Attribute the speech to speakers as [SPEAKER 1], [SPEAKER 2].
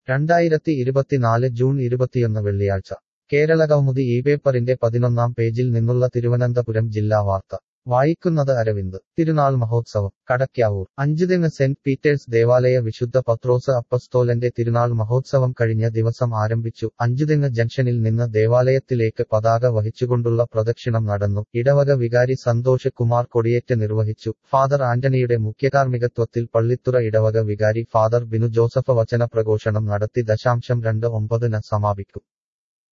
[SPEAKER 1] രണ്ടായിരത്തി ഇരുപത്തിനാല് ജൂൺ ഇരുപത്തിയൊന്ന് വെള്ളിയാഴ്ച കേരള കൗമുദി ഈ പേപ്പറിന്റെ പതിനൊന്നാം പേജിൽ നിന്നുള്ള തിരുവനന്തപുരം ജില്ലാ വാർത്ത വായിക്കുന്നത് അരവിന്ദ് തിരുനാൾ മഹോത്സവം കടയ്ക്കാവൂർ അഞ്ചുതെങ്ങ് സെന്റ് പീറ്റേഴ്സ് ദേവാലയ വിശുദ്ധ പത്രോസ് അപ്പസ്തോലന്റെ തിരുനാൾ മഹോത്സവം കഴിഞ്ഞ ദിവസം ആരംഭിച്ചു അഞ്ചുതെങ്ങ് ജംഗ്ഷനിൽ നിന്ന് ദേവാലയത്തിലേക്ക് പതാക വഹിച്ചുകൊണ്ടുള്ള പ്രദക്ഷിണം നടന്നു ഇടവക വികാരി സന്തോഷ് കുമാർ കൊടിയേറ്റ് നിർവഹിച്ചു ഫാദർ ആന്റണിയുടെ മുഖ്യകാർമ്മികത്വത്തിൽ പള്ളിത്തുറ ഇടവക വികാരി ഫാദർ ബിനു ജോസഫ് വചന പ്രഘോഷണം നടത്തി ദശാംശം രണ്ട് ഒമ്പതിന് സമാപിക്കും